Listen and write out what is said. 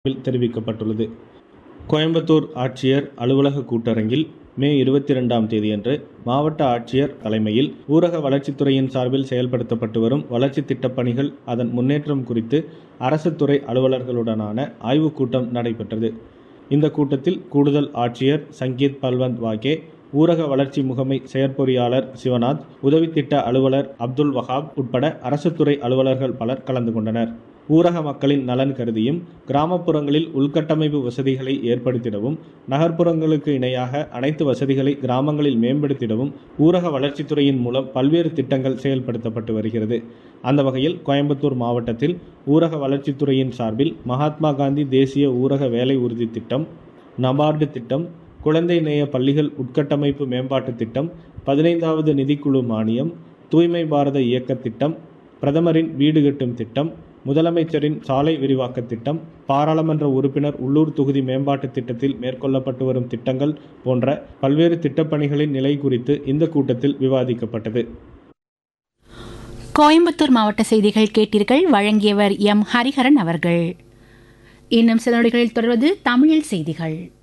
will தெரிவிக்கப்பட்டுள்ளது கோயம்புத்தூர் ஆட்சியர் அலுவலக கூட்டரங்கில் மே இருபத்தி ரெண்டாம் தேதியன்று மாவட்ட ஆட்சியர் தலைமையில் ஊரக வளர்ச்சித்துறையின் சார்பில் செயல்படுத்தப்பட்டு வரும் வளர்ச்சி திட்டப் பணிகள் அதன் முன்னேற்றம் குறித்து அரசு துறை அலுவலர்களுடனான ஆய்வுக் கூட்டம் நடைபெற்றது இந்த கூட்டத்தில் கூடுதல் ஆட்சியர் சங்கீத் பல்வந்த் வாகே ஊரக வளர்ச்சி முகமை செயற்பொறியாளர் சிவநாத் உதவி திட்ட அலுவலர் அப்துல் வஹாப் உட்பட அரசு துறை அலுவலர்கள் பலர் கலந்து கொண்டனர் ஊரக மக்களின் நலன் கருதியும் கிராமப்புறங்களில் உள்கட்டமைப்பு வசதிகளை ஏற்படுத்திடவும் நகர்ப்புறங்களுக்கு இணையாக அனைத்து வசதிகளை கிராமங்களில் மேம்படுத்திடவும் ஊரக வளர்ச்சித்துறையின் மூலம் பல்வேறு திட்டங்கள் செயல்படுத்தப்பட்டு வருகிறது அந்த வகையில் கோயம்புத்தூர் மாவட்டத்தில் ஊரக வளர்ச்சித்துறையின் சார்பில் மகாத்மா காந்தி தேசிய ஊரக வேலை உறுதி திட்டம் நபார்டு திட்டம் குழந்தை நேய பள்ளிகள் உட்கட்டமைப்பு மேம்பாட்டு திட்டம் பதினைந்தாவது நிதிக்குழு மானியம் தூய்மை பாரத இயக்க திட்டம் பிரதமரின் வீடு கட்டும் திட்டம் முதலமைச்சரின் சாலை விரிவாக்க திட்டம் பாராளுமன்ற உறுப்பினர் உள்ளூர் தொகுதி மேம்பாட்டு திட்டத்தில் மேற்கொள்ளப்பட்டு வரும் திட்டங்கள் போன்ற பல்வேறு திட்டப்பணிகளின் நிலை குறித்து இந்த கூட்டத்தில் விவாதிக்கப்பட்டது கோயம்புத்தூர் மாவட்ட செய்திகள் கேட்டீர்கள் வழங்கியவர் எம் ஹரிஹரன் அவர்கள் இன்னும் சில நொடிகளில் தொடர்வது தமிழில் செய்திகள்